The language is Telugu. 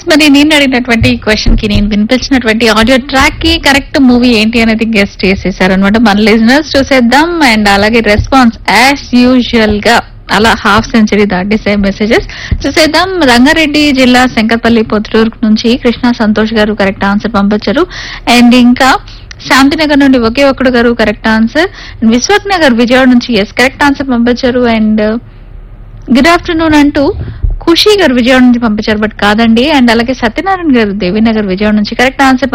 ఎస్ మరి నేను అడిగినటువంటి క్వశ్చన్ కి నేను వినిపించినటువంటి ఆడియో ట్రాక్ కి కరెక్ట్ మూవీ ఏంటి అనేది గెస్ట్ చేసేసారు అనమాట మన లిజనర్స్ చూసేద్దాం అండ్ అలాగే రెస్పాన్స్ యాజ్ యూజువల్ గా అలా హాఫ్ సెంచరీ దాటేసే మెసేజెస్ చూసేద్దాం రంగారెడ్డి జిల్లా శంకర్పల్లి పొద్దుటూరు నుంచి కృష్ణ సంతోష్ గారు కరెక్ట్ ఆన్సర్ పంపించారు అండ్ ఇంకా శాంతినగర్ నుండి ఒకే ఒక్కడు గారు కరెక్ట్ ఆన్సర్ విశ్వక్ నగర్ విజయవాడ నుంచి ఎస్ కరెక్ట్ ఆన్సర్ పంపించారు అండ్ గుడ్ ఆఫ్టర్నూన్ అంటూ ఖుషి గారు విజయవాడ నుంచి పంపించారు బట్ కాదండి అండ్ అలాగే సత్యనారాయణ గారు దేవీనగర్ విజయవాడ నుంచి కరెక్ట్ ఆన్సర్